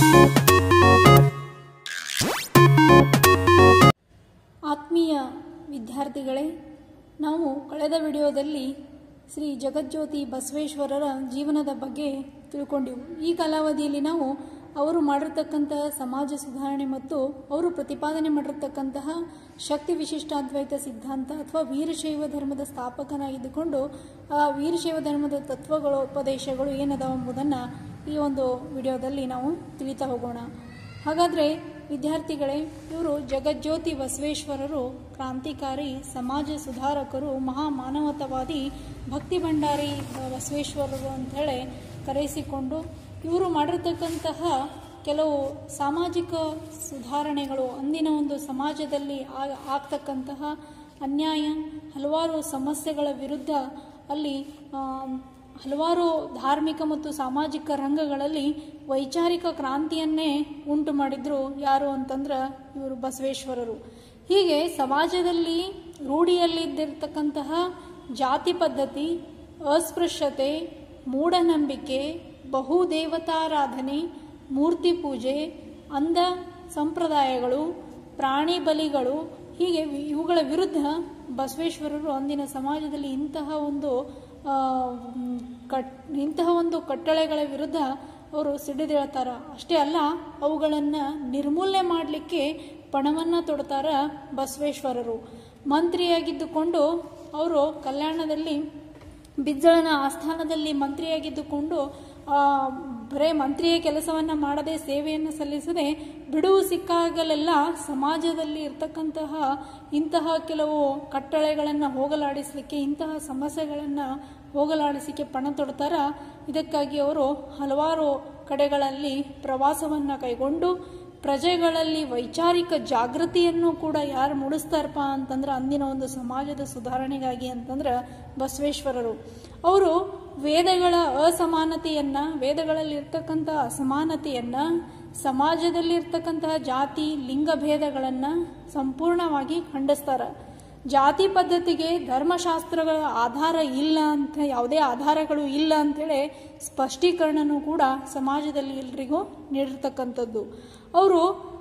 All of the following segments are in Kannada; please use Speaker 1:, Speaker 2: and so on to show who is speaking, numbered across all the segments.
Speaker 1: ಆತ್ಮೀಯ ವಿದ್ಯಾರ್ಥಿಗಳೇ ನಾವು ಕಳೆದ ವಿಡಿಯೋದಲ್ಲಿ ಶ್ರೀ ಜಗಜ್ಯೋತಿ ಬಸವೇಶ್ವರರ ಜೀವನದ ಬಗ್ಗೆ ತಿಳ್ಕೊಂಡೆವು ಈ ಕಾಲಾವಧಿಯಲ್ಲಿ ನಾವು ಅವರು ಮಾಡಿರ್ತಕ್ಕಂತಹ ಸಮಾಜ ಸುಧಾರಣೆ ಮತ್ತು ಅವರು ಪ್ರತಿಪಾದನೆ ಮಾಡಿರ್ತಕ್ಕಂತಹ ಶಕ್ತಿ ವಿಶಿಷ್ಟಾದ್ವೈತ ಸಿದ್ಧಾಂತ ಅಥವಾ ವೀರಶೈವ ಧರ್ಮದ ಸ್ಥಾಪಕನಾಗಿದ್ದುಕೊಂಡು ಆ ವೀರಶೈವ ಧರ್ಮದ ತತ್ವಗಳು ಉಪದೇಶಗಳು ಏನದಾವ ಎಂಬುದನ್ನು ಈ ಒಂದು ವಿಡಿಯೋದಲ್ಲಿ ನಾವು ತಿಳಿತಾ ಹೋಗೋಣ ಹಾಗಾದರೆ ವಿದ್ಯಾರ್ಥಿಗಳೇ ಇವರು ಜಗಜ್ಯೋತಿ ಬಸವೇಶ್ವರರು ಕ್ರಾಂತಿಕಾರಿ ಸಮಾಜ ಸುಧಾರಕರು ಮಹಾ ಮಾನವತಾವಾದಿ ಭಕ್ತಿ ಭಂಡಾರಿ ಬಸವೇಶ್ವರರು ಅಂಥೇಳಿ ಕರೆಯಿಸಿಕೊಂಡು ಇವರು ಮಾಡಿರ್ತಕ್ಕಂತಹ ಕೆಲವು ಸಾಮಾಜಿಕ ಸುಧಾರಣೆಗಳು ಅಂದಿನ ಒಂದು ಸಮಾಜದಲ್ಲಿ ಆ- ಆಗ್ತಕ್ಕಂತಹ ಅನ್ಯಾಯ ಹಲವಾರು ಸಮಸ್ಯೆಗಳ ವಿರುದ್ಧ ಅಲ್ಲಿ ಆ, ಹಲವಾರು ಧಾರ್ಮಿಕ ಮತ್ತು ಸಾಮಾಜಿಕ ರಂಗಗಳಲ್ಲಿ ವೈಚಾರಿಕ ಕ್ರಾಂತಿಯನ್ನೇ ಉಂಟು ಮಾಡಿದ್ರು ಯಾರು ಅಂತಂದ್ರೆ ಇವರು ಬಸವೇಶ್ವರರು ಹೀಗೆ ಸಮಾಜದಲ್ಲಿ ರೂಢಿಯಲ್ಲಿದ್ದಿರ್ತಕ್ಕಂತಹ ಜಾತಿ ಪದ್ಧತಿ ಅಸ್ಪೃಶ್ಯತೆ ಮೂಢನಂಬಿಕೆ ಬಹುದೇವತಾರಾಧನೆ ಮೂರ್ತಿ ಪೂಜೆ ಅಂಧ ಸಂಪ್ರದಾಯಗಳು ಪ್ರಾಣಿ ಬಲಿಗಳು ಹೀಗೆ ವಿ- ಇವುಗಳ ವಿರುದ್ಧ ಬಸವೇಶ್ವರರು ಅಂದಿನ ಸಮಾಜದಲ್ಲಿ ಇಂತಹ ಒಂದು ಆ, ಮ್, ಕಟ್ ಇಂತಹ ಒಂದು ಕಟ್ಟಳೆಗಳ ವಿರುದ್ಧ ಅವರು ಸಿಡಿದೇಳ್ತಾರ ಅಷ್ಟೇ ಅಲ್ಲ ಅವುಗಳನ್ನು ನಿರ್ಮೂಲನೆ ಮಾಡಲಿಕ್ಕೆ ಪಣವನ್ನು ತೊಡ್ತಾರ ಬಸವೇಶ್ವರರು ಮಂತ್ರಿಯಾಗಿದ್ದುಕೊಂಡು ಅವರು ಕಲ್ಯಾಣದಲ್ಲಿ ಬಿಜ್ಜಳನ ಆಸ್ಥಾನದಲ್ಲಿ ಮಂತ್ರಿಯಾಗಿದ್ದುಕೊಂಡು ಆ, ಬರೇ ಮಂತ್ರಿಯ ಕೆಲಸವನ್ನು ಮಾಡದೆ ಸೇವೆಯನ್ನು ಸಲ್ಲಿಸದೆ ಬಿಡುವು ಸಿಕ್ಕಾಗಲೆಲ್ಲ ಸಮಾಜದಲ್ಲಿ ಇರ್ತಕ್ಕಂತಹ ಇಂತಹ ಕೆಲವು ಕಟ್ಟಳೆಗಳನ್ನು ಹೋಗಲಾಡಿಸಲಿಕ್ಕೆ ಇಂತಹ ಸಮಸ್ಯೆಗಳನ್ನು ಹೋಗಲಾಡಿಸಲಿಕ್ಕೆ ಪಣ ತೊಡ್ತಾರ ಇದಕ್ಕಾಗಿ ಅವರು ಹಲವಾರು ಕಡೆಗಳಲ್ಲಿ ಪ್ರವಾಸವನ್ನು ಕೈಗೊಂಡು ಪ್ರಜೆಗಳಲ್ಲಿ ವೈಚಾರಿಕ ಜಾಗೃತಿಯನ್ನು ಕೂಡ ಯಾರು ಮೂಡಿಸ್ತಾರಪ್ಪ ಅಂತಂದ್ರೆ ಅಂದಿನ ಒಂದು ಸಮಾಜದ ಸುಧಾರಣೆಗಾಗಿ ಅಂತಂದ್ರೆ ಬಸವೇಶ್ವರರು ಅವರು ವೇದಗಳ ಅಸಮಾನತೆಯನ್ನ ವೇದಗಳಲ್ಲಿ ಇರ್ತಕ್ಕಂತಹ ಅಸಮಾನತೆಯನ್ನ ಸಮಾಜದಲ್ಲಿ ಇರ್ತಕ್ಕಂತಹ ಜಾತಿ ಲಿಂಗ ಭೇದಗಳನ್ನು ಸಂಪೂರ್ಣವಾಗಿ ಖಂಡಿಸ್ತಾರ ಜಾತಿ ಪದ್ಧತಿಗೆ ಧರ್ಮಶಾಸ್ತ್ರಗಳ ಆಧಾರ ಇಲ್ಲ ಅಂತ ಯಾವುದೇ ಆಧಾರಗಳು ಇಲ್ಲ ಅಂಥೇಳಿ ಸ್ಪಷ್ಟೀಕರಣನೂ ಕೂಡ ಸಮಾಜದಲ್ಲಿ ಎಲ್ರಿಗೂ ನೀಡಿರ್ತಕ್ಕಂಥದ್ದು ಅವರು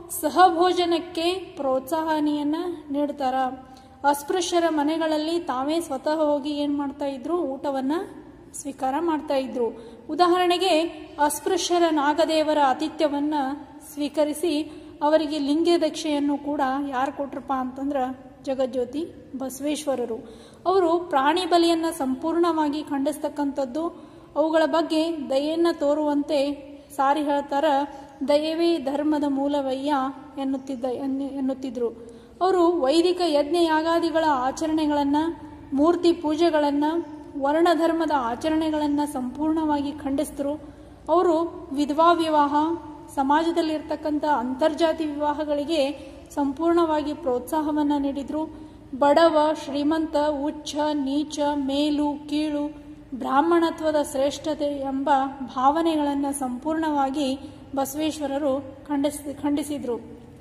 Speaker 1: ಸಹಭೋಜನಕ್ಕೆ ಪ್ರೋತ್ಸಾಹನೆಯನ್ನು ನೀಡ್ತಾರ ಅಸ್ಪೃಶ್ಯರ ಮನೆಗಳಲ್ಲಿ ತಾವೇ ಸ್ವತಃ ಹೋಗಿ ಏನು ಮಾಡ್ತಾ ಇದ್ರು ಊಟವನ್ನು ಸ್ವೀಕಾರ ಮಾಡ್ತಾ ಇದ್ರು ಉದಾಹರಣೆಗೆ ಅಸ್ಪೃಶ್ಯರ ನಾಗದೇವರ ಆತಿಥ್ಯವನ್ನು ಸ್ವೀಕರಿಸಿ ಅವರಿಗೆ ಲಿಂಗ ದಕ್ಷೆಯನ್ನು ಕೂಡ ಯಾರು ಕೊಟ್ರಪ್ಪ ಅಂತಂದ್ರೆ ಜಗಜ್ಯೋತಿ ಬಸವೇಶ್ವರರು ಅವರು ಪ್ರಾಣಿ ಬಲಿಯನ್ನು ಸಂಪೂರ್ಣವಾಗಿ ಖಂಡಿಸ್ತಕ್ಕಂಥದ್ದು ಅವುಗಳ ಬಗ್ಗೆ ದಯೆಯನ್ನು ತೋರುವಂತೆ ಸಾರಿ ಹೇಳ್ತಾರ ದಯವೇ ಧರ್ಮದ ಮೂಲವಯ್ಯ ಎನ್ನುತ್ತಿದ್ದ ಎನ್ನು- ಎನ್ನುತ್ತಿದ್ರು ಅವರು ವೈದಿಕ ಯಜ್ಞ ಯಾಗಾದಿಗಳ ಆಚರಣೆಗಳನ್ನು ಮೂರ್ತಿ ಪೂಜೆಗಳನ್ನು ವರ್ಣಧರ್ಮದ ಆಚರಣೆಗಳನ್ನು ಸಂಪೂರ್ಣವಾಗಿ ಖಂಡಿಸಿದ್ರು ಅವರು ವಿಧವಾ ವಿವಾಹ ಸಮಾಜದಲ್ಲಿರ್ತಕ್ಕಂಥ ಅಂತರ್ಜಾತಿ ವಿವಾಹಗಳಿಗೆ ಸಂಪೂರ್ಣವಾಗಿ ಪ್ರೋತ್ಸಾಹವನ್ನು ನೀಡಿದರು ಬಡವ ಶ್ರೀಮಂತ ಉಚ್ಚ ನೀಚ ಮೇಲು ಕೀಳು ಬ್ರಾಹ್ಮಣತ್ವದ ಶ್ರೇಷ್ಠತೆ ಎಂಬ ಭಾವನೆಗಳನ್ನು ಸಂಪೂರ್ಣವಾಗಿ ಬಸವೇಶ್ವರರು ಖಂಡಿಸ್ ಖಂಡಿಸಿದರು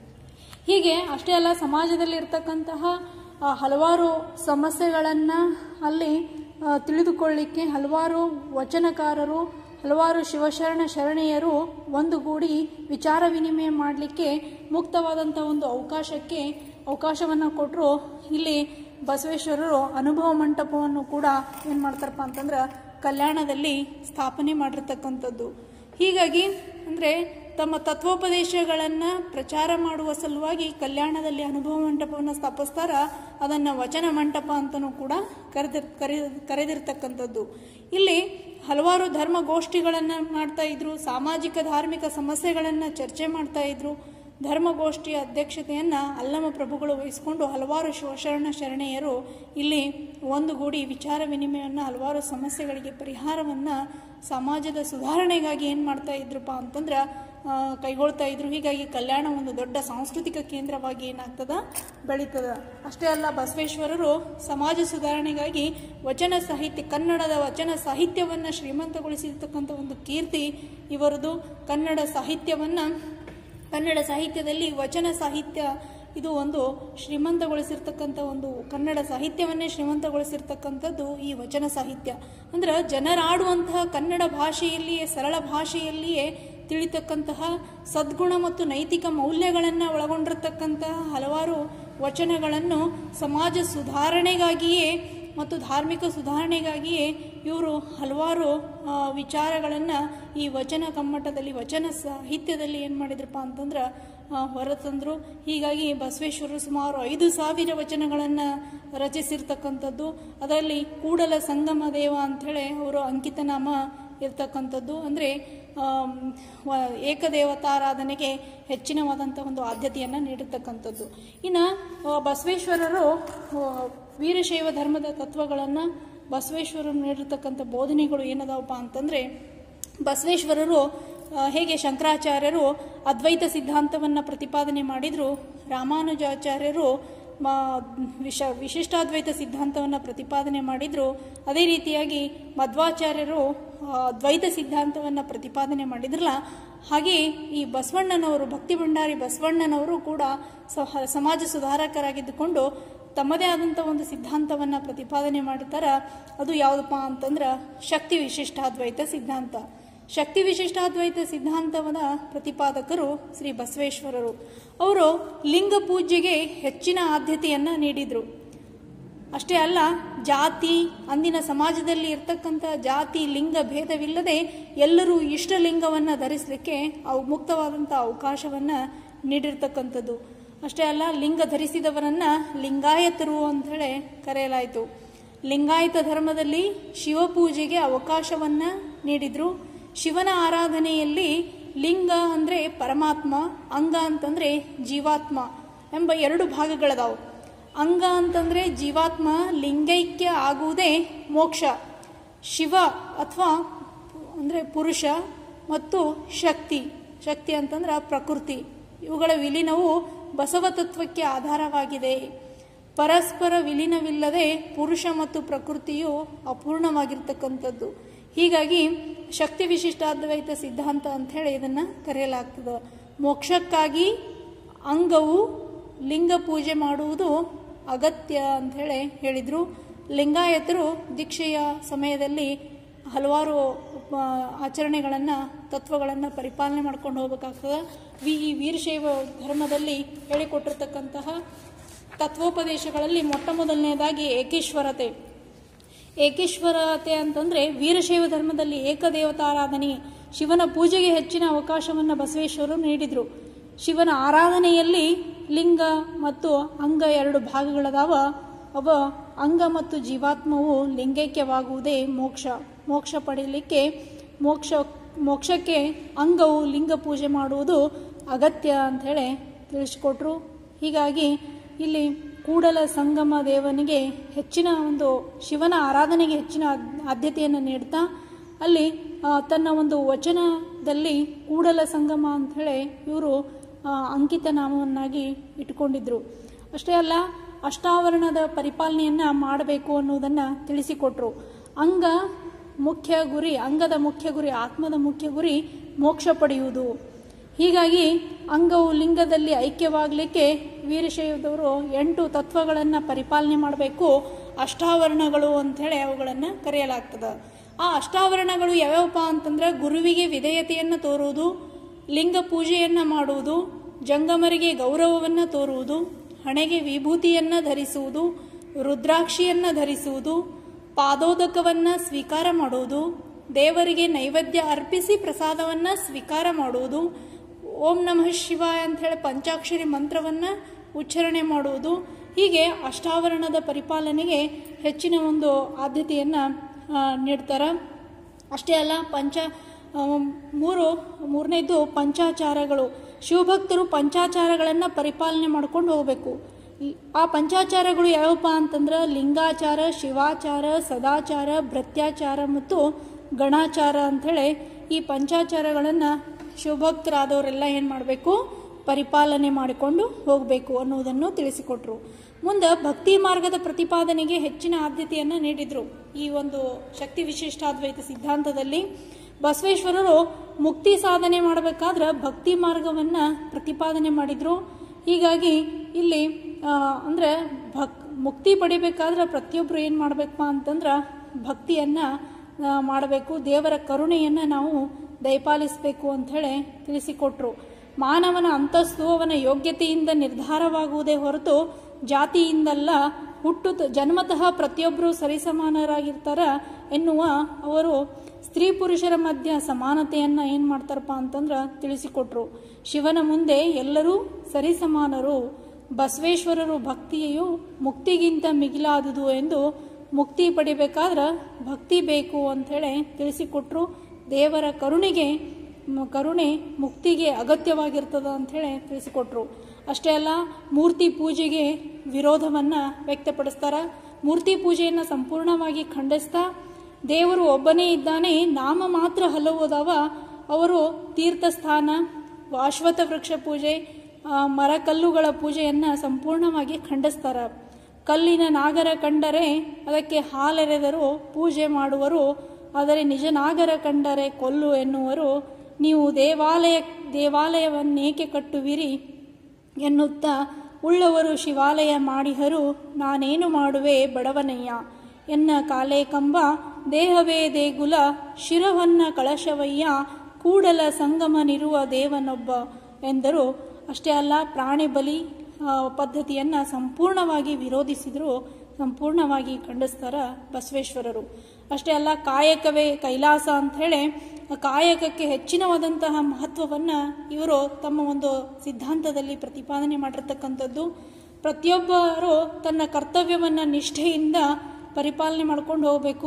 Speaker 1: ಹೀಗೆ ಅಷ್ಟೇ ಅಲ್ಲ ಸಮಾಜದಲ್ಲಿ ಇರ್ತಕ್ಕಂತಹ ಆ, ಹಲವಾರು ಸಮಸ್ಯೆಗಳನ್ನು ಅಲ್ಲಿ ಆ, ತಿಳಿದುಕೊಳ್ಳಿಕ್ಕೆ ಹಲವಾರು ವಚನಕಾರರು ಹಲವಾರು ಶಿವಶರಣ ಶರಣೆಯರು ಒಂದುಗೂಡಿ ವಿಚಾರ ವಿನಿಮಯ ಮಾಡಲಿಕ್ಕೆ ಮುಕ್ತವಾದಂಥ ಒಂದು ಅವಕಾಶಕ್ಕೆ ಅವಕಾಶವನ್ನು ಕೊಟ್ಟರು ಇಲ್ಲಿ ಬಸವೇಶ್ವರರು ಅನುಭವ ಮಂಟಪವನ್ನು ಕೂಡ ಏನು ಮಾಡ್ತಾರಪ್ಪ ಅಂತಂದ್ರೆ ಕಲ್ಯಾಣದಲ್ಲಿ ಸ್ಥಾಪನೆ ಮಾಡಿರ್ತಕ್ಕಂಥದ್ದು ಹೀಗಾಗಿ ಅಂದರೆ ತಮ್ಮ ತತ್ವೋಪದೇಶಗಳನ್ನು ಪ್ರಚಾರ ಮಾಡುವ ಸಲುವಾಗಿ ಕಲ್ಯಾಣದಲ್ಲಿ ಅನುಭವ ಮಂಟಪವನ್ನು ಸ್ಥಾಪಿಸ್ತಾರ ಅದನ್ನು ವಚನ ಮಂಟಪ ಅಂತಲೂ ಕೂಡ ಕರೆದಿರ್ ಕರೆ ಕರೆದಿರ್ತಕ್ಕಂಥದ್ದು ಇಲ್ಲಿ ಹಲವಾರು ಧರ್ಮಗೋಷ್ಠಿಗಳನ್ನು ಮಾಡ್ತಾ ಇದ್ರು ಸಾಮಾಜಿಕ ಧಾರ್ಮಿಕ ಸಮಸ್ಯೆಗಳನ್ನು ಚರ್ಚೆ ಮಾಡ್ತಾ ಇದ್ರು ಧರ್ಮಗೋಷ್ಠಿಯ ಅಧ್ಯಕ್ಷತೆಯನ್ನು ಅಲ್ಲಮ ಪ್ರಭುಗಳು ವಹಿಸಿಕೊಂಡು ಹಲವಾರು ಶಿವಶರಣ ಶರಣೆಯರು ಇಲ್ಲಿ ಒಂದುಗೂಡಿ ವಿಚಾರ ವಿನಿಮಯವನ್ನು ಹಲವಾರು ಸಮಸ್ಯೆಗಳಿಗೆ ಪರಿಹಾರವನ್ನು ಸಮಾಜದ ಸುಧಾರಣೆಗಾಗಿ ಏನು ಮಾಡ್ತಾ ಇದ್ರಪ್ಪ ಅಂತಂದ್ರೆ ಆ, ಕೈಗೊಳ್ತಾ ಇದ್ರು ಹೀಗಾಗಿ ಕಲ್ಯಾಣ ಒಂದು ದೊಡ್ಡ ಸಾಂಸ್ಕೃತಿಕ ಕೇಂದ್ರವಾಗಿ ಏನಾಗ್ತದ ಬೆಳೀತದ ಅಷ್ಟೇ ಅಲ್ಲ ಬಸವೇಶ್ವರರು ಸಮಾಜ ಸುಧಾರಣೆಗಾಗಿ ವಚನ ಸಾಹಿತ್ಯ ಕನ್ನಡದ ವಚನ ಸಾಹಿತ್ಯವನ್ನು ಶ್ರೀಮಂತಗೊಳಿಸಿರ್ತಕ್ಕಂಥ ಒಂದು ಕೀರ್ತಿ ಇವರದು ಕನ್ನಡ ಸಾಹಿತ್ಯವನ್ನು ಕನ್ನಡ ಸಾಹಿತ್ಯದಲ್ಲಿ ವಚನ ಸಾಹಿತ್ಯ ಇದು ಒಂದು ಶ್ರೀಮಂತಗೊಳಿಸಿರ್ತಕ್ಕಂಥ ಒಂದು ಕನ್ನಡ ಸಾಹಿತ್ಯವನ್ನೇ ಶ್ರೀಮಂತಗೊಳಿಸಿರ್ತಕ್ಕಂಥದ್ದು ಈ ವಚನ ಸಾಹಿತ್ಯ ಅಂದ್ರೆ ಜನರಾಡುವಂತಹ ಕನ್ನಡ ಭಾಷೆಯಲ್ಲಿಯೇ ಸರಳ ಭಾಷೆಯಲ್ಲಿಯೇ ತಿಳಿತಕ್ಕಂತಹ ಸದ್ಗುಣ ಮತ್ತು ನೈತಿಕ ಮೌಲ್ಯಗಳನ್ನು ಒಳಗೊಂಡಿರತಕ್ಕಂತಹ ಹಲವಾರು ವಚನಗಳನ್ನು ಸಮಾಜ ಸುಧಾರಣೆಗಾಗಿಯೇ ಮತ್ತು ಧಾರ್ಮಿಕ ಸುಧಾರಣೆಗಾಗಿಯೇ ಇವರು ಹಲವಾರು ವಿಚಾರಗಳನ್ನು ಈ ವಚನ ಕಮ್ಮಟದಲ್ಲಿ ವಚನ ಸಾಹಿತ್ಯದಲ್ಲಿ ಏನು ಮಾಡಿದ್ರಪ್ಪ ಅಂತಂದ್ರೆ ಆ, ಹೊರತಂದ್ರು ಹೀಗಾಗಿ ಬಸವೇಶ್ವರರು ಸುಮಾರು ಐದು ಸಾವಿರ ವಚನಗಳನ್ನು ರಚಿಸಿರ್ತಕ್ಕಂಥದ್ದು ಅದರಲ್ಲಿ ಕೂಡಲ ಸಂಗಮ ದೇವ ಅಂಥೇಳಿ ಅವರು ಅಂಕಿತನಾಮ ಇರ್ತಕ್ಕಂಥದ್ದು ಅಂದರೆ ಏಕದೇವತಾರಾಧನೆಗೆ ಹೆಚ್ಚಿನವಾದಂಥ ಒಂದು ಆದ್ಯತೆಯನ್ನು ನೀಡಿರ್ತಕ್ಕಂಥದ್ದು ಇನ್ನು ಆ, ಬಸವೇಶ್ವರರು ಆ, ವೀರಶೈವ ಧರ್ಮದ ತತ್ವಗಳನ್ನು ಬಸವೇಶ್ವರರು ನೀಡಿರ್ತಕ್ಕಂಥ ಬೋಧನೆಗಳು ಏನದಾವಪ್ಪ ಅಂತಂದರೆ ಬಸವೇಶ್ವರರು ಆ, ಹೇಗೆ ಶಂಕರಾಚಾರ್ಯರು ಅದ್ವೈತ ಸಿದ್ಧಾಂತವನ್ನು ಪ್ರತಿಪಾದನೆ ಮಾಡಿದರು ರಾಮಾನುಜಾಚಾರ್ಯರು ಮ ವಿಶ ವಿಶಿಷ್ಟಾದ್ವೈತ ಸಿದ್ಧಾಂತವನ್ನು ಪ್ರತಿಪಾದನೆ ಮಾಡಿದರು ಅದೇ ರೀತಿಯಾಗಿ ಮಧ್ವಾಚಾರ್ಯರು ಆ, ಅದ್ವೈತ ಸಿದ್ಧಾಂತವನ್ನು ಪ್ರತಿಪಾದನೆ ಮಾಡಿದ್ರಲ್ಲ ಹಾಗೆ ಈ ಬಸವಣ್ಣನವರು ಭಕ್ತಿ ಭಂಡಾರಿ ಬಸವಣ್ಣನವರು ಕೂಡ ಸಹ ಸಮಾಜ ಸುಧಾರಕರಾಗಿದ್ದುಕೊಂಡು ತಮ್ಮದೇ ಆದಂಥ ಒಂದು ಸಿದ್ಧಾಂತವನ್ನು ಪ್ರತಿಪಾದನೆ ಮಾಡ್ತಾರ ಅದು ಯಾವುದಪ್ಪ ಅಂತಂದ್ರೆ ಶಕ್ತಿ ವಿಶಿಷ್ಟಾದ್ವೈತ ಸಿದ್ಧಾಂತ ಶಕ್ತಿ ವಿಶಿಷ್ಟಾದ್ವೈತ ಸಿದ್ಧಾಂತವದ ಪ್ರತಿಪಾದಕರು ಶ್ರೀ ಬಸವೇಶ್ವರರು ಅವರು ಲಿಂಗ ಪೂಜೆಗೆ ಹೆಚ್ಚಿನ ಆದ್ಯತೆಯನ್ನು ನೀಡಿದರು ಅಷ್ಟೇ ಅಲ್ಲ ಜಾತಿ ಅಂದಿನ ಸಮಾಜದಲ್ಲಿ ಇರ್ತಕ್ಕಂಥ ಜಾತಿ ಲಿಂಗ ಭೇದವಿಲ್ಲದೆ ಎಲ್ಲರೂ ಇಷ್ಟಲಿಂಗವನ್ನು ಧರಿಸಲಿಕ್ಕೆ ಅವು ಮುಕ್ತವಾದಂಥ ಅವಕಾಶವನ್ನು ನೀಡಿರ್ತಕ್ಕಂಥದ್ದು ಅಷ್ಟೇ ಅಲ್ಲ ಲಿಂಗ ಧರಿಸಿದವರನ್ನ ಲಿಂಗಾಯತರು ಅಂಥೇಳಿ ಕರೆಯಲಾಯಿತು ಲಿಂಗಾಯತ ಧರ್ಮದಲ್ಲಿ ಶಿವಪೂಜೆಗೆ ಅವಕಾಶವನ್ನು ನೀಡಿದರು ಶಿವನ ಆರಾಧನೆಯಲ್ಲಿ ಲಿಂಗ ಅಂದರೆ ಪರಮಾತ್ಮ ಅಂಗ ಅಂತಂದರೆ ಜೀವಾತ್ಮ ಎಂಬ ಎರಡು ಭಾಗಗಳದಾವು ಅಂಗ ಅಂತಂದರೆ ಜೀವಾತ್ಮ ಲಿಂಗೈಕ್ಯ ಆಗುವುದೇ ಮೋಕ್ಷ ಶಿವ ಅಥವಾ ಅಂದರೆ ಪುರುಷ ಮತ್ತು ಶಕ್ತಿ ಶಕ್ತಿ ಅಂತಂದ್ರೆ ಪ್ರಕೃತಿ ಇವುಗಳ ವಿಲೀನವು ಬಸವ ತತ್ವಕ್ಕೆ ಆಧಾರವಾಗಿದೆ ಪರಸ್ಪರ ವಿಲೀನವಿಲ್ಲದೆ ಪುರುಷ ಮತ್ತು ಪ್ರಕೃತಿಯು ಅಪೂರ್ಣವಾಗಿರ್ತಕ್ಕಂಥದ್ದು ಹೀಗಾಗಿ ಶಕ್ತಿ ವಿಶಿಷ್ಟಾದ್ವೈತ ಸಿದ್ಧಾಂತ ಅಂಥೇಳಿ ಇದನ್ನು ಕರೆಯಲಾಗ್ತದೆ ಮೋಕ್ಷಕ್ಕಾಗಿ ಅಂಗವು ಲಿಂಗ ಪೂಜೆ ಮಾಡುವುದು ಅಗತ್ಯ ಅಂಥೇಳಿ ಹೇಳಿದರು ಲಿಂಗಾಯತರು ದೀಕ್ಷೆಯ ಸಮಯದಲ್ಲಿ ಹಲವಾರು ಆಚರಣೆಗಳನ್ನು ತತ್ವಗಳನ್ನು ಪರಿಪಾಲನೆ ಮಾಡ್ಕೊಂಡು ಹೋಗ್ಬೇಕಾಗ್ತದೆ ವಿ ಈ ವೀರಶೈವ ಧರ್ಮದಲ್ಲಿ ಹೇಳಿಕೊಟ್ಟಿರ್ತಕ್ಕಂತಹ ತತ್ವೋಪದೇಶಗಳಲ್ಲಿ ಮೊಟ್ಟ ಮೊದಲನೇದಾಗಿ ಏಕೇಶ್ವರತೆ ಏಕೇಶ್ವರತೆ ಅಂತಂದರೆ ವೀರಶೈವ ಧರ್ಮದಲ್ಲಿ ಏಕದೇವತಾರಾಧನೆ ಶಿವನ ಪೂಜೆಗೆ ಹೆಚ್ಚಿನ ಅವಕಾಶವನ್ನು ಬಸವೇಶ್ವರರು ನೀಡಿದರು ಶಿವನ ಆರಾಧನೆಯಲ್ಲಿ ಲಿಂಗ ಮತ್ತು ಅಂಗ ಎರಡು ಭಾಗಗಳದಾವ ಅವ ಅಂಗ ಮತ್ತು ಜೀವಾತ್ಮವು ಲಿಂಗೈಕ್ಯವಾಗುವುದೇ ಮೋಕ್ಷ ಮೋಕ್ಷ ಪಡೆಯಲಿಕ್ಕೆ ಮೋಕ್ಷ ಮೋಕ್ಷಕ್ಕೆ ಅಂಗವು ಲಿಂಗ ಪೂಜೆ ಮಾಡುವುದು ಅಗತ್ಯ ಅಂಥೇಳಿ ತಿಳಿಸ್ಕೊಟ್ರು ಹೀಗಾಗಿ ಇಲ್ಲಿ ಕೂಡಲ ಸಂಗಮ ದೇವನಿಗೆ ಹೆಚ್ಚಿನ ಒಂದು ಶಿವನ ಆರಾಧನೆಗೆ ಹೆಚ್ಚಿನ ಆದ್ಯತೆಯನ್ನು ನೀಡ್ತಾ ಅಲ್ಲಿ ಆ, ತನ್ನ ಒಂದು ವಚನದಲ್ಲಿ ಕೂಡಲ ಸಂಗಮ ಅಂಥೇಳಿ ಇವರು ಅಂಕಿತ ನಾಮವನ್ನಾಗಿ ಇಟ್ಕೊಂಡಿದ್ರು ಅಷ್ಟೇ ಅಲ್ಲ ಅಷ್ಟಾವರಣದ ಪರಿಪಾಲನೆಯನ್ನು ಮಾಡಬೇಕು ಅನ್ನೋದನ್ನು ತಿಳಿಸಿಕೊಟ್ರು ಅಂಗ ಮುಖ್ಯ ಗುರಿ ಅಂಗದ ಮುಖ್ಯ ಗುರಿ ಆತ್ಮದ ಮುಖ್ಯ ಗುರಿ ಮೋಕ್ಷ ಪಡೆಯುವುದು ಹೀಗಾಗಿ ಅಂಗವು ಲಿಂಗದಲ್ಲಿ ಐಕ್ಯವಾಗಲಿಕ್ಕೆ ವೀರಶೈವದವರು ಎಂಟು ತತ್ವಗಳನ್ನು ಪರಿಪಾಲನೆ ಮಾಡಬೇಕು ಅಷ್ಟಾವರಣಗಳು ಅಂಥೇಳಿ ಅವುಗಳನ್ನು ಕರೆಯಲಾಗ್ತದೆ ಆ ಅಷ್ಟಾವರಣಗಳು ಯಾವ್ಯಾವಪ್ಪ ಅಂತಂದ್ರೆ ಗುರುವಿಗೆ ವಿಧೇಯತೆಯನ್ನು ತೋರುವುದು ಲಿಂಗ ಪೂಜೆಯನ್ನು ಮಾಡುವುದು ಜಂಗಮರಿಗೆ ಗೌರವವನ್ನು ತೋರುವುದು ಹಣೆಗೆ ವಿಭೂತಿಯನ್ನು ಧರಿಸುವುದು ರುದ್ರಾಕ್ಷಿಯನ್ನು ಧರಿಸುವುದು ಪಾದೋದಕವನ್ನು ಸ್ವೀಕಾರ ಮಾಡುವುದು ದೇವರಿಗೆ ನೈವೇದ್ಯ ಅರ್ಪಿಸಿ ಪ್ರಸಾದವನ್ನು ಸ್ವೀಕಾರ ಮಾಡುವುದು ಓಂ ನಮಃ ಶಿವಾಯ ಅಂತ ಹೇಳಿ ಪಂಚಾಕ್ಷರಿ ಮಂತ್ರವನ್ನು ಉಚ್ಚಾರಣೆ ಮಾಡುವುದು ಹೀಗೆ ಅಷ್ಟಾವರಣದ ಪರಿಪಾಲನೆಗೆ ಹೆಚ್ಚಿನ ಒಂದು ಆದ್ಯತೆಯನ್ನು ನೀಡ್ತಾರೆ ಅಷ್ಟೇ ಅಲ್ಲ ಪಂಚ ಆ, ಮೂರು ಮೂರನೇದು ಪಂಚಾಚಾರಗಳು ಶಿವಭಕ್ತರು ಪಂಚಾಚಾರಗಳನ್ನು ಪರಿಪಾಲನೆ ಮಾಡ್ಕೊಂಡು ಹೋಗಬೇಕು ಈ- ಆ ಪಂಚಾಚಾರಗಳು ಯಾವಪ್ಪ ಅಂತಂದ್ರೆ ಲಿಂಗಾಚಾರ ಶಿವಾಚಾರ ಸದಾಚಾರ ಭೃತ್ಯಾಚಾರ ಮತ್ತು ಗಣಾಚಾರ ಅಂಥೇಳಿ ಈ ಪಂಚಾಚಾರಗಳನ್ನು ಶಿವಭಕ್ತರಾದವರೆಲ್ಲ ಏನು ಮಾಡಬೇಕು ಪರಿಪಾಲನೆ ಮಾಡಿಕೊಂಡು ಹೋಗಬೇಕು ಅನ್ನುವುದನ್ನು ತಿಳಿಸಿಕೊಟ್ರು ಮುಂದೆ ಭಕ್ತಿ ಮಾರ್ಗದ ಪ್ರತಿಪಾದನೆಗೆ ಹೆಚ್ಚಿನ ಆದ್ಯತೆಯನ್ನು ನೀಡಿದರು ಈ ಒಂದು ಶಕ್ತಿ ವಿಶಿಷ್ಟಾದ್ವೈತ ಸಿದ್ಧಾಂತದಲ್ಲಿ ಬಸವೇಶ್ವರರು ಮುಕ್ತಿ ಸಾಧನೆ ಮಾಡಬೇಕಾದ್ರೆ ಭಕ್ತಿ ಮಾರ್ಗವನ್ನು ಪ್ರತಿಪಾದನೆ ಮಾಡಿದರು ಹೀಗಾಗಿ ಇಲ್ಲಿ ಅಂದರೆ ಭಕ್ ಮುಕ್ತಿ ಪಡಿಬೇಕಾದ್ರೆ ಪ್ರತಿಯೊಬ್ಬರು ಏನು ಮಾಡಬೇಕಪ್ಪ ಅಂತಂದ್ರೆ ಭಕ್ತಿಯನ್ನು ಮಾಡಬೇಕು ದೇವರ ಕರುಣೆಯನ್ನು ನಾವು ದಯಪಾಲಿಸಬೇಕು ಅಂಥೇಳಿ ತಿಳಿಸಿಕೊಟ್ರು ಮಾನವನ ಅಂತಸ್ತು ಅವನ ಯೋಗ್ಯತೆಯಿಂದ ನಿರ್ಧಾರವಾಗುವುದೇ ಹೊರತು ಜಾತಿಯಿಂದಲ್ಲ ಹುಟ್ಟು ಜನ್ಮತಃ ಪ್ರತಿಯೊಬ್ಬರು ಸರಿಸಮಾನರಾಗಿರ್ತಾರ ಎನ್ನುವ ಅವರು ಸ್ತ್ರೀ ಪುರುಷರ ಮಧ್ಯ ಸಮಾನತೆಯನ್ನು ಏನು ಮಾಡ್ತಾರಪ್ಪ ಅಂತಂದ್ರೆ ತಿಳಿಸಿಕೊಟ್ರು ಶಿವನ ಮುಂದೆ ಎಲ್ಲರೂ ಸರಿಸಮಾನರು ಬಸವೇಶ್ವರರು ಭಕ್ತಿಯು ಮುಕ್ತಿಗಿಂತ ಮಿಗಿಲಾದುದು ಎಂದು ಮುಕ್ತಿ ಪಡಿಬೇಕಾದ್ರೆ ಭಕ್ತಿ ಬೇಕು ಅಂಥೇಳಿ ತಿಳಿಸಿಕೊಟ್ರು ದೇವರ ಕರುಣೆಗೆ ಮ- ಕರುಣೆ ಮುಕ್ತಿಗೆ ಅಗತ್ಯವಾಗಿರ್ತದ ಅಂಥೇಳಿ ತಿಳಿಸಿಕೊಟ್ರು ಅಷ್ಟೇ ಅಲ್ಲ ಮೂರ್ತಿ ಪೂಜೆಗೆ ವಿರೋಧವನ್ನು ವ್ಯಕ್ತಪಡಿಸ್ತಾರ ಮೂರ್ತಿ ಪೂಜೆಯನ್ನು ಸಂಪೂರ್ಣವಾಗಿ ಖಂಡಿಸ್ತಾ ದೇವರು ಒಬ್ಬನೇ ಇದ್ದಾನೆ ನಾಮ ಮಾತ್ರ ಹಲವುದವ ಅವರು ತೀರ್ಥಸ್ಥಾನ ಅಶ್ವತ್ಥ ವೃಕ್ಷ ಪೂಜೆ ಆ, ಮರಕಲ್ಲುಗಳ ಪೂಜೆಯನ್ನು ಸಂಪೂರ್ಣವಾಗಿ ಖಂಡಿಸ್ತಾರ ಕಲ್ಲಿನ ನಾಗರ ಕಂಡರೆ ಅದಕ್ಕೆ ಹಾಲೆರೆದರು ಪೂಜೆ ಮಾಡುವರು ಆದರೆ ನಿಜ ನಾಗರ ಕಂಡರೆ ಕೊಲ್ಲು ಎನ್ನುವರು ನೀವು ದೇವಾಲಯ ದೇವಾಲಯವನ್ನೇಕೆ ಕಟ್ಟುವಿರಿ ಎನ್ನುತ್ತಾ ಉಳ್ಳವರು ಶಿವಾಲಯ ಮಾಡಿಹರು ನಾನೇನು ಮಾಡುವೆ ಬಡವನಯ್ಯ ಎನ್ನ ಕಾಲೇ ಕಂಬ ದೇಹವೇ ದೇಗುಲ ಶಿರವನ್ನ ಕಳಶವಯ್ಯ ಕೂಡಲ ಸಂಗಮನಿರುವ ದೇವನೊಬ್ಬ ಎಂದರು ಅಷ್ಟೇ ಅಲ್ಲ ಪ್ರಾಣಿ ಬಲಿ ಆ, ಪದ್ಧತಿಯನ್ನು ಸಂಪೂರ್ಣವಾಗಿ ವಿರೋಧಿಸಿದ್ರು ಸಂಪೂರ್ಣವಾಗಿ ಖಂಡಿಸ್ತಾರ ಬಸವೇಶ್ವರರು ಅಷ್ಟೇ ಅಲ್ಲ ಕಾಯಕವೇ ಕೈಲಾಸ ಅಂಥೇಳಿ ಆ ಕಾಯಕಕ್ಕೆ ಹೆಚ್ಚಿನವಾದಂತಹ ಮಹತ್ವವನ್ನು ಇವರು ತಮ್ಮ ಒಂದು ಸಿದ್ಧಾಂತದಲ್ಲಿ ಪ್ರತಿಪಾದನೆ ಮಾಡಿರ್ತಕ್ಕಂಥದ್ದು ಪ್ರತಿಯೊಬ್ಬರು ತನ್ನ ಕರ್ತವ್ಯವನ್ನು ನಿಷ್ಠೆಯಿಂದ ಪರಿಪಾಲನೆ ಮಾಡ್ಕೊಂಡು ಹೋಗಬೇಕು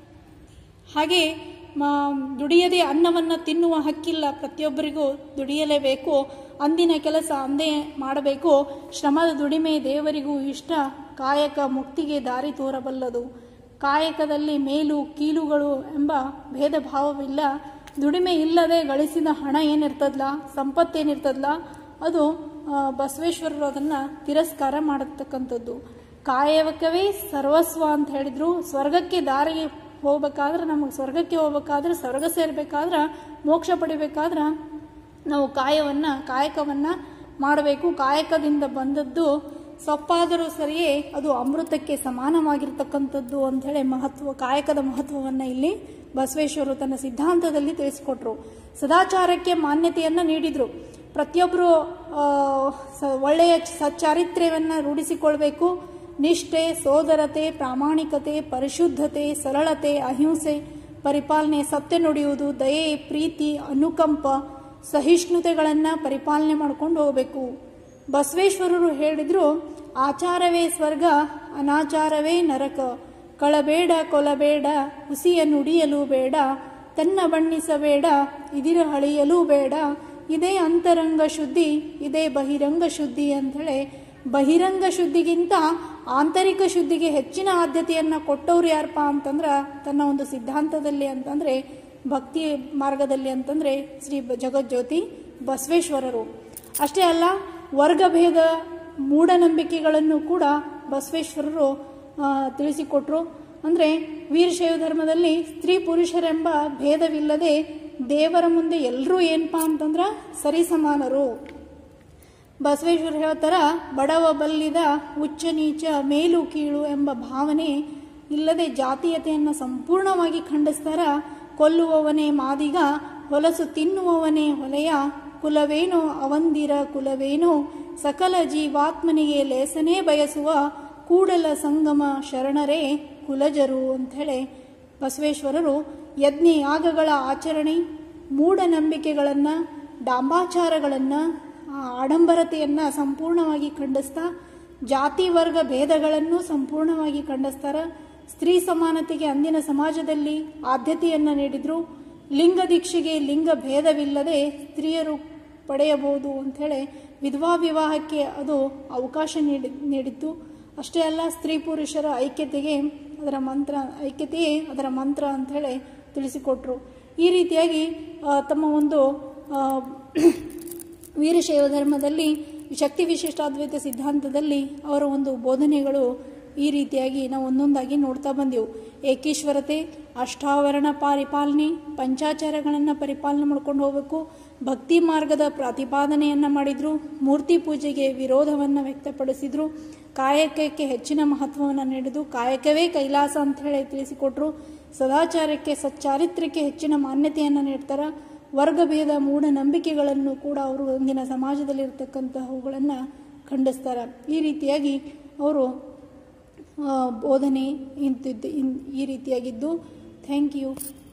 Speaker 1: ಹಾಗೆ ಮ- ದುಡಿಯದೆ ಅನ್ನವನ್ನು ತಿನ್ನುವ ಹಕ್ಕಿಲ್ಲ ಪ್ರತಿಯೊಬ್ಬರಿಗೂ ದುಡಿಯಲೇಬೇಕು ಅಂದಿನ ಕೆಲಸ ಅಂದೇ ಮಾಡಬೇಕು ಶ್ರಮದ ದುಡಿಮೆ ದೇವರಿಗೂ ಇಷ್ಟ ಕಾಯಕ ಮುಕ್ತಿಗೆ ದಾರಿ ತೋರಬಲ್ಲದು ಕಾಯಕದಲ್ಲಿ ಮೇಲು ಕೀಲುಗಳು ಎಂಬ ಭೇದ ಭಾವವಿಲ್ಲ ದುಡಿಮೆ ಇಲ್ಲದೆ ಗಳಿಸಿದ ಹಣ ಏನಿರ್ತದಲ್ಲ ಸಂಪತ್ತೇನಿರ್ತದಲ್ಲ ಅದು ಆ, ಬಸವೇಶ್ವರರು ಅದನ್ನು ತಿರಸ್ಕಾರ ಮಾಡತಕ್ಕಂಥದ್ದು ಕಾಯವಕವೇ ಸರ್ವಸ್ವ ಅಂತ ಹೇಳಿದ್ರು ಸ್ವರ್ಗಕ್ಕೆ ದಾರಿಗೆ ಹೋಗ್ಬೇಕಾದ್ರೆ ನಮಗೆ ಸ್ವರ್ಗಕ್ಕೆ ಹೋಗ್ಬೇಕಾದ್ರೆ ಸ್ವರ್ಗ ಸೇರ್ಬೇಕಾದ್ರೆ ಮೋಕ್ಷ ಪಡಿಬೇಕಾದ್ರೆ ನಾವು ಕಾಯವನ್ನು ಕಾಯಕವನ್ನು ಮಾಡಬೇಕು ಕಾಯಕದಿಂದ ಬಂದದ್ದು ಸೊಪ್ಪಾದರೂ ಸರಿಯೇ ಅದು ಅಮೃತಕ್ಕೆ ಸಮಾನವಾಗಿರ್ತಕ್ಕಂಥದ್ದು ಅಂಥೇಳಿ ಮಹತ್ವ ಕಾಯಕದ ಮಹತ್ವವನ್ನು ಇಲ್ಲಿ ಬಸವೇಶ್ವರರು ತನ್ನ ಸಿದ್ಧಾಂತದಲ್ಲಿ ತಿಳಿಸಿಕೊಟ್ರು ಸದಾಚಾರಕ್ಕೆ ಮಾನ್ಯತೆಯನ್ನು ನೀಡಿದರು ಪ್ರತಿಯೊಬ್ಬರು ಆ, ಸ- ಒಳ್ಳೆಯ ಸಚ್ಚಾರಿತ್ರ್ಯವನ್ನು ರೂಢಿಸಿಕೊಳ್ಬೇಕು ನಿಷ್ಠೆ ಸೋದರತೆ ಪ್ರಾಮಾಣಿಕತೆ ಪರಿಶುದ್ಧತೆ ಸರಳತೆ ಅಹಿಂಸೆ ಪರಿಪಾಲನೆ ಸತ್ಯ ನುಡಿಯುವುದು ದಯೆ ಪ್ರೀತಿ ಅನುಕಂಪ ಸಹಿಷ್ಣುತೆಗಳನ್ನು ಪರಿಪಾಲನೆ ಮಾಡ್ಕೊಂಡು ಹೋಗಬೇಕು ಬಸವೇಶ್ವರರು ಹೇಳಿದ್ರು ಆಚಾರವೇ ಸ್ವರ್ಗ ಅನಾಚಾರವೇ ನರಕ ಕಳಬೇಡ ಕೊಲಬೇಡ ಹುಸಿಯ ನುಡಿಯಲು ಬೇಡ ತನ್ನ ಬಣ್ಣಿಸಬೇಡ ಇದಿರ ಹಳಿಯಲೂ ಬೇಡ ಇದೇ ಅಂತರಂಗ ಶುದ್ಧಿ ಇದೇ ಬಹಿರಂಗ ಶುದ್ಧಿ ಅಂಥೇಳಿ ಬಹಿರಂಗ ಶುದ್ಧಿಗಿಂತ ಆಂತರಿಕ ಶುದ್ಧಿಗೆ ಹೆಚ್ಚಿನ ಆದ್ಯತೆಯನ್ನು ಕೊಟ್ಟವ್ರು ಯಾರಪ್ಪ ಅಂತಂದ್ರೆ ತನ್ನ ಒಂದು ಸಿದ್ಧಾಂತದಲ್ಲಿ ಅಂತಂದರೆ ಭಕ್ತಿ ಮಾರ್ಗದಲ್ಲಿ ಅಂತಂದರೆ ಶ್ರೀ ಬ- ಜಗಜ್ಯೋತಿ ಬಸವೇಶ್ವರರು ಅಷ್ಟೇ ಅಲ್ಲ ವರ್ಗಭೇದ ಮೂಢನಂಬಿಕೆಗಳನ್ನು ಕೂಡ ಬಸವೇಶ್ವರರು ಆ, ತಿಳಿಸಿಕೊಟ್ರು ಅಂದರೆ ವೀರಶೈವ ಧರ್ಮದಲ್ಲಿ ಸ್ತ್ರೀ ಪುರುಷರೆಂಬ ಭೇದವಿಲ್ಲದೆ ದೇವರ ಮುಂದೆ ಎಲ್ಲರೂ ಏನಪ್ಪ ಅಂತಂದ್ರೆ ಸರಿಸಮಾನರು ಬಸವೇಶ್ವರ ಹೇಳ್ತಾರ ಬಡವ ಬಲ್ಲಿದ ಉಚ್ಚ ನೀಚ ಮೇಲು ಕೀಳು ಎಂಬ ಭಾವನೆ ಇಲ್ಲದೆ ಜಾತೀಯತೆಯನ್ನು ಸಂಪೂರ್ಣವಾಗಿ ಖಂಡಿಸ್ತಾರ ಕೊಲ್ಲುವವನೇ ಮಾದಿಗ ಹೊಲಸು ತಿನ್ನುವವನೇ ಹೊಲೆಯ ಕುಲವೇನೋ ಅವಂದಿರ ಕುಲವೇನೋ ಸಕಲ ಜೀವಾತ್ಮನಿಗೆ ಲೇಸನೇ ಬಯಸುವ ಕೂಡಲ ಸಂಗಮ ಶರಣರೇ ಕುಲಜರು ಅಂಥೇಳಿ ಬಸವೇಶ್ವರರು ಯಜ್ಞ ಯಾಗಗಳ ಆಚರಣೆ ಮೂಢನಂಬಿಕೆಗಳನ್ನು ಡಾಂಬಾಚಾರಗಳನ್ನು ಆಡಂಬರತೆಯನ್ನು ಸಂಪೂರ್ಣವಾಗಿ ಖಂಡಿಸ್ತಾ ಜಾತಿ ವರ್ಗ ಭೇದಗಳನ್ನು ಸಂಪೂರ್ಣವಾಗಿ ಖಂಡಿಸ್ತಾರ ಸ್ತ್ರೀ ಸಮಾನತೆಗೆ ಅಂದಿನ ಸಮಾಜದಲ್ಲಿ ಆದ್ಯತೆಯನ್ನು ನೀಡಿದ್ರು ಲಿಂಗ ದೀಕ್ಷೆಗೆ ಲಿಂಗ ಭೇದವಿಲ್ಲದೆ ಸ್ತ್ರೀಯರು ಪಡೆಯಬಹುದು ಅಂಥೇಳಿ ವಿಧವಾ ವಿವಾಹಕ್ಕೆ ಅದು ಅವಕಾಶ ನೀಡಿ ನೀಡಿತ್ತು ಅಷ್ಟೇ ಅಲ್ಲ ಸ್ತ್ರೀ ಪುರುಷರ ಐಕ್ಯತೆಗೆ ಅದರ ಮಂತ್ರ ಐಕ್ಯತೆಯೇ ಅದರ ಮಂತ್ರ ಅಂಥೇಳಿ ತಿಳಿಸಿಕೊಟ್ರು ಈ ರೀತಿಯಾಗಿ ಆ, ತಮ್ಮ ಒಂದು ಆ, ವೀರಶೈವ ಧರ್ಮದಲ್ಲಿ ಶಕ್ತಿ ವಿಶಿಷ್ಟಾದ್ವೈತ ಸಿದ್ಧಾಂತದಲ್ಲಿ ಅವರ ಒಂದು ಬೋಧನೆಗಳು ಈ ರೀತಿಯಾಗಿ ನಾವು ಒಂದೊಂದಾಗಿ ನೋಡ್ತಾ ಬಂದೆವು ಏಕೀಶ್ವರತೆ ಅಷ್ಟಾವರಣ ಪರಿಪಾಲನೆ ಪಂಚಾಚಾರಗಳನ್ನು ಪರಿಪಾಲನೆ ಮಾಡ್ಕೊಂಡು ಹೋಗಬೇಕು ಭಕ್ತಿ ಮಾರ್ಗದ ಪ್ರತಿಪಾದನೆಯನ್ನು ಮಾಡಿದರು ಮೂರ್ತಿ ಪೂಜೆಗೆ ವಿರೋಧವನ್ನು ವ್ಯಕ್ತಪಡಿಸಿದರು ಕಾಯಕಕ್ಕೆ ಹೆಚ್ಚಿನ ಮಹತ್ವವನ್ನು ನೀಡಿದ್ದು ಕಾಯಕವೇ ಕೈಲಾಸ ಅಂತ ಹೇಳಿ ತಿಳಿಸಿಕೊಟ್ರು ಸದಾಚಾರಕ್ಕೆ ಸಚ್ಚಾರಿತ್ರ್ಯಕ್ಕೆ ಹೆಚ್ಚಿನ ಮಾನ್ಯತೆಯನ್ನು ನೀಡ್ತಾರೆ ವರ್ಗಭೇದ ಮೂಢನಂಬಿಕೆಗಳನ್ನು ಕೂಡ ಅವರು ಇಂದಿನ ಸಮಾಜದಲ್ಲಿರ್ತಕ್ಕಂತಹವುಗಳನ್ನು ಖಂಡಿಸ್ತಾರೆ ಈ ರೀತಿಯಾಗಿ ಅವರು ಆ, ಬೋಧನೆ ಇಂತಿದ್ದು ಇನ್ ಈ ರೀತಿಯಾಗಿದ್ದು ಥ್ಯಾಂಕ್ ಯು